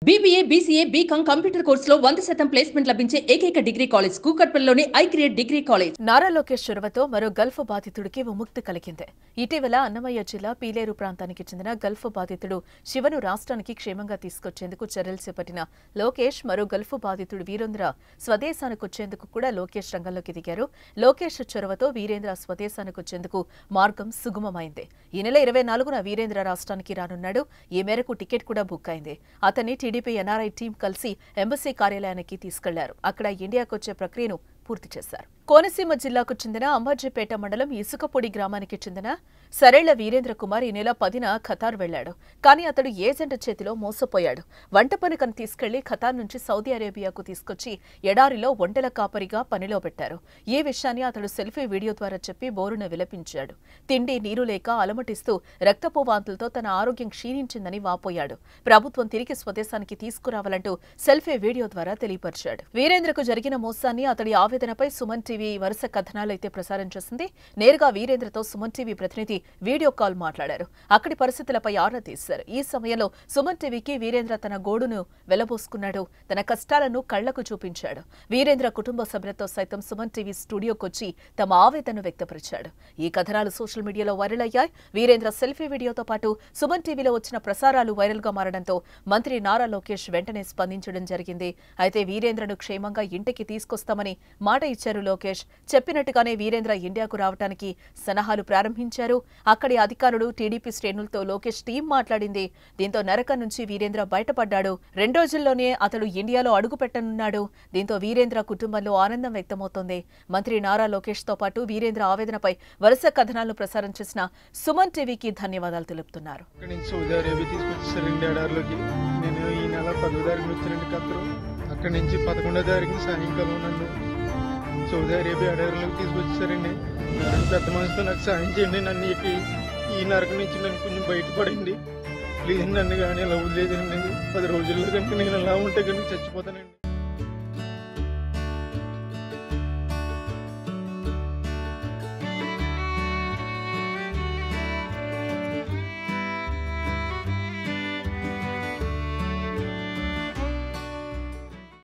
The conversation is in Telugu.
బీబీఏ బీసీఏ బీకాం కంప్యూటర్ కోర్సులో వంద శాతం ప్లేస్మెంట్ లభించే ఏకైక డిగ్రీ కాలేజ్ కూకట్పల్లిలోని I create degree college Nara Lokesh చొరవతో మరో గల్ఫ్ బాధితుడికి విముక్తి కలిగింది ఇటీవల అన్నమయ్య జిల్లా పీలేరు ప్రాంతానికి చెందిన గల్ఫ్ బాధితుడు శివను రాష్ట్రానికి క్షేమంగా తీసుకొచ్చేందుకు చర్యలు చేపట్టిన లోకేష్ మరో గల్ఫ్ బాధితుడు వీరేంద్ర స్వదేశానికి వచ్చేందుకు కూడా లోకేష్ రంగంలోకి దిగారు లోకేష్ చొరవతో వీరేంద్ర స్వదేశానికి వచ్చేందుకు మార్గం సుగమమైంది ఈ నెల ఇరవై నాలుగున వీరేంద్ర రాష్ట్రానికి రానున్నాడు ఈ మేరకు టికెట్ కూడా బుక్ అయింది అతన్ని టీడీపీ ఎన్ఆర్ఐ టీం కలిసి ఎంబసీ కార్యాలయానికి తీసుకెళ్లారు అక్కడ ఇండియాకు వచ్చే ప్రక్రియను పూర్తి చేశారు కోనసీమ జిల్లాకు చెందిన అంబాజీపేట మండలం ఇసుకపొడి గ్రామానికి చెందిన సరేళ్ల వీరేంద్ర కుమార్ ఈ నెల పదిన ఖతార్ వెళ్లాడు కానీ అతడు ఏజెంట్ చేతిలో మోసపోయాడు వంట పనికను తీసుకెళ్లి ఖతార్ నుంచి సౌదీ అరేబియాకు తీసుకొచ్చి ఎడారిలో ఒంటెల కాపరిగా పనిలో పెట్టారు ఈ విషయాన్ని అతడు సెల్ఫీ వీడియో ద్వారా చెప్పి బోరున విలపించాడు తిండి నీరు లేక అలమటిస్తూ రక్తపు వాంతులతో తన ఆరోగ్యం క్షీణించిందని వాపోయాడు ప్రభుత్వం తిరిగి స్వదేశానికి తీసుకురావాలంటూ సెల్ఫీ వీడియో ద్వారా తెలియపరిచాడు వీరేంద్రకు జరిగిన మోసాన్ని అతడి ఆవేదనపై సుమన్ టీవీ వరుస కథనాలు అయితే ప్రసారం చేసింది నేరుగా వీరేంద్రతో సుమన్ టీవీ ప్రతినిధి వీడియో కాల్ మాట్లాడారు అక్కడి పరిస్థితులపై ఆరా తీశారు ఈ సమయంలో సుమన్ టీవీకి వీరేంద్ర తన గోడును వెలబోసుకున్నాడు తన కష్టాలను కళ్లకు చూపించాడు వీరేంద్ర కుటుంబ సభ్యులతో సైతం సుమన్ టీవీ స్టూడియోకొచ్చి తమ ఆవేదనను వ్యక్తపరిచాడు ఈ కథనాలు సోషల్ మీడియాలో వైరల్ అయ్యాయి వీరేంద్ర సెల్ఫీ వీడియోతో పాటు సుమన్ టీవీలో వచ్చిన ప్రసారాలు వైరల్ గా మారడంతో మంత్రి నారా లోకేష్ వెంటనే స్పందించడం జరిగింది అయితే వీరేంద్రను క్షేమంగా ఇంటికి తీసుకొస్తామని మాట ఇచ్చారు లోకేష్ చెప్పినట్టుగానే వీరేంద్ర ఇండియాకు రావడానికి సన్నాహాలు ప్రారంభించారు అక్కడి అధికారులు టీడీపీ శ్రేణులతో లోకేష్ టీం మాట్లాడింది దీంతో నరకం నుంచి వీరేంద్ర బయటపడ్డాడు రెండు రోజుల్లోనే అతడు ఇండియాలో అడుగు పెట్టనున్నాడు దీంతో వీరేంద్ర కుటుంబంలో ఆనందం వ్యక్తమవుతోంది మంత్రి నారా లోకేష్ తో పాటు వీరేంద్ర ఆవేదనపై వరుస కథనాలను ప్రసారం చేసిన సుమన్ టీవీకి ధన్యవాదాలు తెలుపుతున్నారు అక్కడి నుంచి సౌదీ అరేబియా తీసుకొచ్చేసారండి ఎడారిలోకి నేను ఈ నెల పదో తారీఖున వచ్చానండి ఖత్తరు అక్కడి నుంచి పదకొండో తారీఖున సాయంకాలం నన్ను సౌదీ అరేబియా ఎడారిలోకి తీసుకొచ్చేసారండి నన్ను పెద్ద మనసుతో నాకు సాయం చేయండి నన్ను ఈ ఈ నరకం నుంచి నన్ను కొంచెం బయటపడండి ప్లీజ్ నన్ను కానీ ఇలా వదిలేదండి పది రోజుల్లో కనుక నేను ఇలా ఉంటే కనుక చచ్చిపోతానండి